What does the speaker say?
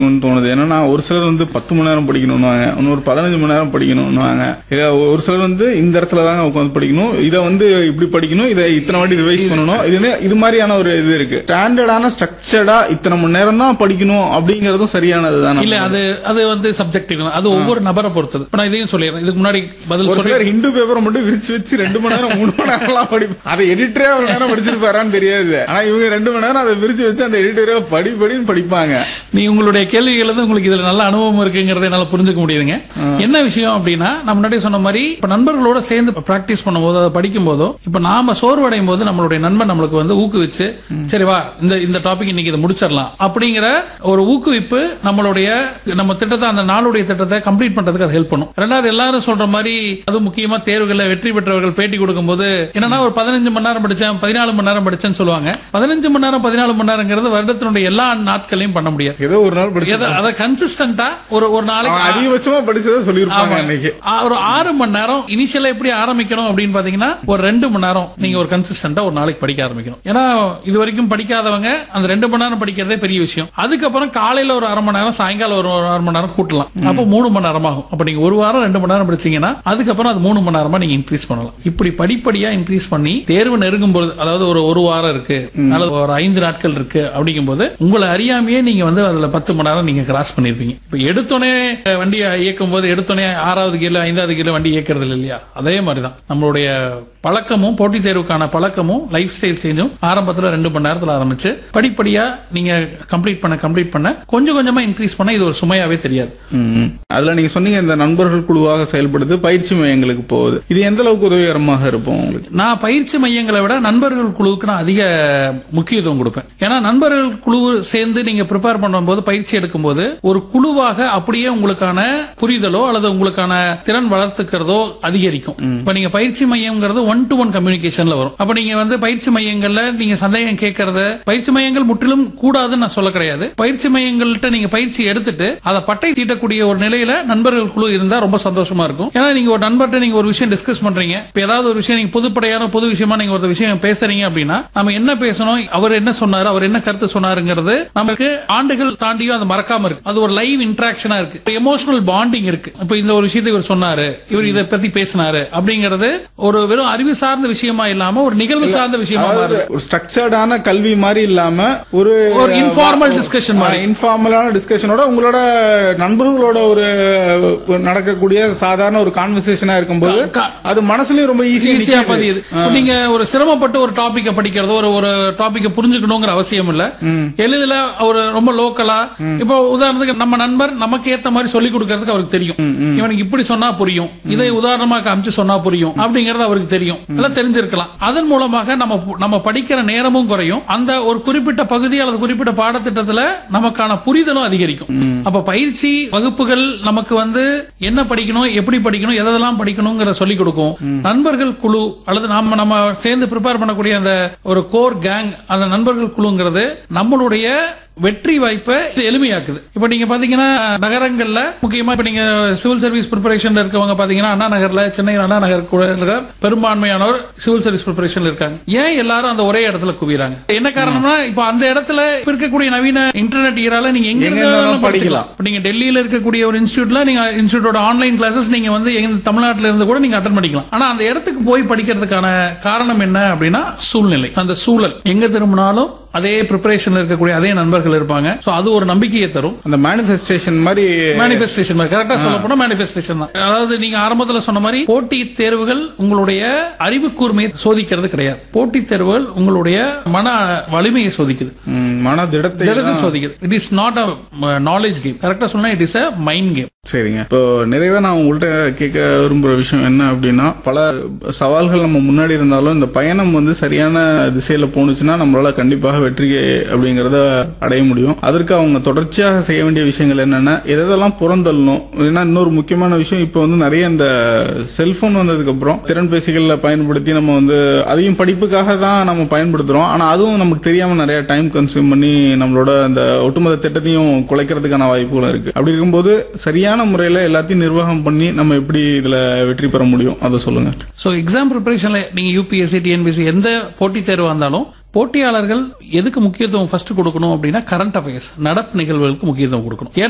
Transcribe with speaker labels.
Speaker 1: தோணுது ஏன்னா ஒரு சிலர் வந்து பத்து மணி நேரம் படிக்கணும்னுவாங்க இன்னொரு பதினஞ்சு மணி நேரம் படிக்கணும்னுவாங்க இல்ல ஒரு சிலர் வந்து இந்த இடத்துல தாங்க உட்காந்து படிக்கணும் இதை வந்து இப்படி படிக்கணும் இதை இத்தனை வாட்டி ரிவைஸ் பண்ணணும் இது இது மாதிரியான ஒரு இது இருக்கு ஸ்டாண்டர்டான ஸ்ட்ரக்சர்டா இத்தனை மணி நேரம் தான் படிக்கணும் அப்படிங்கறதும் சரியானது தானே
Speaker 2: இல்ல அது அது வந்து சப்ஜெக்டிவ் அது ஒவ்வொரு நபரை பொறுத்தது இப்ப நான் இதையும் சொல்லிடுறேன் இதுக்கு முன்னாடி பதில்
Speaker 1: ஒரு
Speaker 2: சொல்லி
Speaker 1: சிலர் ஹிந்து பேப்பரை மட்டும் விரிச்சு வச்சு ரெண்டு மணி நேரம் மூணு மணி நேரம்லாம் படிப்பாங்க அதை எடிட்டரே ஒரு நேரம் படிச்சிருப்பாரான்னு தெரியாது ஆனா இவங்க ரெண்டு மணி நேரம் அதை விரிச்சு வச்சு அந்த எடிட்டரே படி படின்னு படிப்பாங்க
Speaker 2: நீ உங்களுடைய கேள்விகள் வந்து உங்களுக்கு இதுல நல்ல அனுபவம் இருக்குங்கிறத என்னால புரிஞ்சுக்க முடியுதுங்க என்ன விஷயம் அப்படின்னா நான் முன்னாடியே சொன்ன மாதிரி இப்ப நண்பர்களோட சேர்ந்து பிராக்டிஸ் பண்ணும்போது அதை படிக்கும் போதோ இப்ப நாம சோர்வடையும் போது நம்மளுடைய நண்பன் நம்மளுக்கு வந்து ஊக்குவிச்சு சரி வா இந்த இந்த டாபிக் இன்னைக்கு இதை முடிச்சிடலாம் அப்படிங்கிற ஒரு ஊக்குவிப்பு நம்மளுடைய நம்ம திட்டத்தை அந்த நாளுடைய திட்டத்தை கம்ப்ளீட் பண்றதுக்கு அது ஹெல்ப் பண்ணும் ரெண்டாவது எல்லாரும் சொல்ற மாதிரி அது முக்கியமா தேர்வுகளை வெற்றி பெற்றவர்கள் பேட்டி கொடுக்கும்போது என்னன்னா ஒரு பதினஞ்சு மணி நேரம் படிச்சேன் பதினாலு மணி நேரம் படிச்சேன்னு சொல்லுவாங்க பதினஞ்சு மணி நேரம் பதினாலு மணி நேரங்கிறது வருடத்தினுடைய எல்லா நாட்களையும் பண்ண முடியாது
Speaker 1: ஏதோ ஒரு நாள் படிச்சு
Speaker 2: எதை- அதை கன்சிஸ்டன்டா ஒரு ஒரு நாளைக்கு
Speaker 1: அவங்க அதிகபட்சமா படிச்சதை சொல்லியிருப்பாங்க அன்னைக்கு
Speaker 2: ஆ, ஒரு ஆறு மணி நேரம் இனிஷியலா எப்படி ஆரம்பிக்கணும் அப்படின்னு பாத்தீங்கன்னா ஒரு ரெண்டு மணி நேரம் நீங்க ஒரு கன்சிஸ்டன்டா ஒரு நாளைக்கு படிக்க ஆரம்பிக்கணும் ஏன்னா இது வரைக்கும் படிக்காதவங்க அந்த ரெண்டு மணி நேரம் படிக்கிறதே பெரிய விஷயம் அதுக்கப்புறம் காலையில ஒரு அரை மணி நேரம் சாயங்காலம் ஒரு ஒரு அரை மணி நேரம் கூட்டலாம் அப்போ மூணு மணி நேரம் ஆகும் அப்ப நீங்க ஒரு வாரம் ரெண்டு மணி நேரம் படிச்சீங்கன்னா அதுக்கப்புறம் அது மூணு மணி நேரமா நீங்க இன்க்ரீஸ் பண்ணலாம் இப்படி படிப்படியா இன்க்ரீஸ் பண்ணி தேர்வு நெருங்கும் போது அதாவது ஒரு ஒரு வாரம் இருக்கு அல்லது ஒரு ஐந்து நாட்கள் இருக்கு அப்படிங்கும் போது உங்களை அறியாமையே நீங்க வந்து அதுல பத்து மணி நேரம் நீங்க கிராஸ் பண்ணிருப்பீங்க இப்ப எடுத்தோடனே அஹ், வண்டியை இயக்கும் போது எடுத்தோடனே ஆறாவது கீழ ஐந்தாவது கீழ வண்டி இயக்கிறது இல்லை இல்லையா அதே மாதிரிதான் நம்மளுடைய பழக்கமும் போட்டித் தேர்வுக்கான பழக்கமும் லைஃப் ஸ்டைல் சேஞ்சும் ஆரம்பத்துல ரெண்டு மணி நேரத்துல ஆரம்பிச்சு படிப்படியா நீங்க கம்ப்ளீட் பண்ண கம்ப்ளீட் பண்ண கொஞ்சம் கொஞ்சமா இன்க்ரீஸ் பண்ண இது ஒரு சுமையாவே தெரியாது
Speaker 1: ம். அதுல நீங்க சொன்னீங்க இந்த நண்பர்கள் குழுவாக செயல்படுது பயிற்சி மையங்களுக்கு போகுது இது எந்த அளவுக்கு உதவிகரமாக இருக்கும் உங்களுக்கு
Speaker 2: நான் பயிற்சி மையங்களை விட நண்பர்கள் குழுவுக்கு நான் அதிக முக்கியத்துவம் கொடுப்பேன் ஏன்னா நண்பர்கள் குழு சேர்ந்து நீங்க ப்ரிப்பேர் பண்ணும்போது பயிற்சி எடுக்கும்போது ஒரு குழுவாக அப்படியே உங்களுக்கான புரிதலோ அல்லது உங்களுக்கான திறன் வளர்த்துக்கிறதோ அதிகரிக்கும் இப்ப நீங்க பயிற்சி மையம்ங்கிறது ஒன் டு ஒன் கம்யூனிகேஷன்ல வரும் அப்ப நீங்க வந்து பயிற்சி மையங்கள்ல நீங்க சந்தேகம் கேட்கறது பயிற்சி மையங்கள் முற்றிலும் கூடாதுன்னு நான் சொல்ல கிடையாது பயிற்சி மையங்கள்ட்ட நீங்க பயிற்சி எடுத்துட்டு அதை பட்டை தீட்டக்கூடிய ஒரு நிலையில நண்பர்கள் குழு இருந்தா ரொம்ப சந்தோஷமா இருக்கும் ஏன்னா நீங்க ஒரு நண்பர்கிட்ட நீங்க ஒரு விஷயம் டிஸ்கஸ் பண்றீங்க இப்ப ஏதாவது ஒரு விஷயம் நீங்க பொதுப்படையான பொது விஷயமா நீங்க ஒரு விஷயம் பேசுறீங்க அப்படின்னா நம்ம என்ன பேசணும் அவர் என்ன சொன்னாரு அவர் என்ன கருத்து சொன்னாருங்கிறது நமக்கு ஆண்டுகள் தாண்டியும் அது மறக்காம இருக்கு அது ஒரு லைவ் இன்டராக்ஷனா இருக்கு எமோஷனல் பாண்டிங் இருக்கு இப்ப இந்த ஒரு விஷயத்தை இவர் சொன்னாரு இவர் இதை பத்தி பேசினாரு அப்படிங்கிறது ஒரு வெறும் அறிவு சார்ந்த விஷயமா இல்லாம ஒரு நிகழ்வு சார்ந்த விஷயமா
Speaker 1: அதாவது
Speaker 2: மாறுது
Speaker 1: ஒரு ஸ்ட்ரக்சர்டான கல்வி மாதிரி இல்லாம ஒரு
Speaker 2: ஒரு informal discussion மாதிரி.
Speaker 1: இன்ஃபார்மலான டிஸ்கஷனோட உங்களோட நண்பர்களோட ஒரு ஒரு நடக்கக்கூடிய சாதாரண ஒரு கான்வர்சேஷனா இருக்கும்போது
Speaker 2: கா-
Speaker 1: அது மனசுலயும் ரொம்ப
Speaker 2: ஈஸியா
Speaker 1: ஈஸியா
Speaker 2: பதியுது இப்ப நீங்க ஒரு சிரமப்பட்டு ஒரு டாபிக்க படிக்கிறதோ ஒரு ஒரு டாபிக்க புரிஞ்சுக்கணுங்கிற அவசியம் இல்ல எளிதில் ஒரு ரொம்ப லோக்கலா இப்போ உதாரணத்துக்கு நம்ம நண்பர் நமக்கு ஏத்த மாதிரி சொல்லி கொடுக்கறதுக்கு அவருக்கு தெரியும் இவனுக்கு இப்படி சொன்னா புரியும் இதை உதாரணமா காமிச்சு சொன்னா புரியும் அப்படிங்கறது அவருக்கு தெரியும் எல்லாம் தெரிஞ்சிருக்கலாம் அதன் மூலமாக நம்ம பு- நம்ம படிக்கிற நேரமும் குறையும் அந்த ஒரு குறிப்பிட்ட பகுதி அல்லது குறிப்பிட்ட பாடத்திட்டத்துல நமக்கான புரிதலும் அதிகரிக்கும் அப்ப பயிற்சி வகுப்புகள் நமக்கு வந்து என்ன படிக்கணும் எப்படி படிக்கணும் எதெல்லாம் படிக்கணுங்கிற சொல்லி கொடுக்கும் நண்பர்கள் குழு அல்லது நாம நம்ம சேர்ந்து ப்ரிப்பேர் பண்ணக்கூடிய அந்த ஒரு கோர் கேங் அந்த நண்பர்கள் குழுங்கிறது நம்மளுடைய வெற்றி வாய்ப்பை இது எளிமையாக்குது இப்ப நீங்க பாத்தீங்கன்னா நகரங்கள்ல முக்கியமா இப்ப நீங்க சிவில் சர்வீஸ் ப்ரிப்பரேஷன்ல இருக்கவங்க பாத்தீங்கன்னா அண்ணா நகர்ல சென்னை அண்ணா நகர் கூட இருக்கிற பெரும்பான்மையானவர் சிவில் சர்வீஸ் ப்ரிப்பரேஷன்ல இருக்காங்க ஏன் எல்லாரும் அந்த ஒரே இடத்துல குவிறாங்க என்ன காரணம்னா இப்ப அந்த இடத்துல இப்ப இருக்கக்கூடிய நவீன இன்டர்நெட் ஈரால நீங்க எங்க
Speaker 1: எங்க
Speaker 2: இருந்தாலும்
Speaker 1: இருந்தாலும்
Speaker 2: படிக்கலாம் இப்ப நீங்க டெல்லியில இருக்கக்கூடிய ஒரு இன்ஸ்டியூட்ல நீங்க இன்ஸ்டியூட்டோட ஆன்லைன் கிளாஸஸ் நீங்க வந்து எங்க தமிழ்நாட்டுல இருந்து கூட நீங்க அட்டன் பண்ணிக்கலாம் ஆனா அந்த இடத்துக்கு போய் படிக்கிறதுக்கான காரணம் என்ன அப்படின்னா சூழ்நிலை அந்த சூழல் எங்க திரும்பினாலும் அதே ப்ரிப்பரேஷன்ல இருக்கக்கூடிய அதே நண்பர்கள் இருப்பாங்க சோ அது ஒரு நம்பிக்கையை தரும்
Speaker 1: அந்த மேனிஃபெஸ்டேஷன் மாதிரி
Speaker 2: மேனிஃபெஸ்டேஷன் மாதிரி கரெக்டா சொல்ல போனா மேனிஃபெஸ்டேஷன் தான் அதாவது நீங்க ஆரம்பத்துல சொன்ன மாதிரி போட்டி தேர்வுகள் உங்களுடைய அறிவு கூர்மையை சோதிக்கிறது கிடையாது போட்டி தேர்வுகள் உங்களுடைய மன வலிமையை சோதிக்குது
Speaker 1: ம், மன திடத்தை
Speaker 2: திடத்தை சோதிக்குது it is not a knowledge game கரெக்டா சொன்னா it is a mind game
Speaker 1: சரிங்க இப்போ நிறைவா நான் உங்கள்கிட்ட கேட்க விரும்புற விஷயம் என்ன அப்படின்னா பல சவால்கள் நம்ம முன்னாடி இருந்தாலும் இந்த பயணம் வந்து சரியான திசையில போணுச்சுன்னா நம்மளால கண்டிப்பாக வெற்றி அப்படிங்கறத அடைய முடியும் அதற்கு அவங்க தொடர்ச்சியாக செய்ய வேண்டிய விஷயங்கள் என்னென்ன எதெல்லாம் புறந்தள்ளணும் ஏன்னா இன்னொரு முக்கியமான விஷயம் இப்போ வந்து நிறைய இந்த செல்போன் வந்ததுக்கு அப்புறம் திறன்பேசிகள்ல பயன்படுத்தி நம்ம வந்து அதையும் படிப்புக்காக தான் நம்ம பயன்படுத்துறோம் ஆனா அதுவும் நமக்கு தெரியாம நிறைய டைம் கன்சியூம் பண்ணி நம்மளோட அந்த ஒட்டுமொத்த திட்டத்தையும் குலைக்கிறதுக்கான வாய்ப்புகளும் இருக்கு அப்படி இருக்கும்போது சரியான சரியான முறையில எல்லாத்தையும் நிர்வாகம் பண்ணி நம்ம எப்படி இதுல வெற்றி பெற முடியும் அதை சொல்லுங்க
Speaker 2: ஸோ எக்ஸாம் ப்ரிப்பரேஷன்ல நீங்க யூபிஎஸ்சி டிஎன்பிஎஸ்சி எந்த போட்டித் தேர்வா இருந்தாலும் போட்டியாளர்கள் எதுக்கு முக்கியத்துவம் ஃபர்ஸ்ட் கொடுக்கணும் அப்படின்னா கரண்ட் அஃபேர்ஸ் நடப்பு நிகழ்வுகளுக்கு முக்கியத்துவம் கொடுக்கணும் ஏன்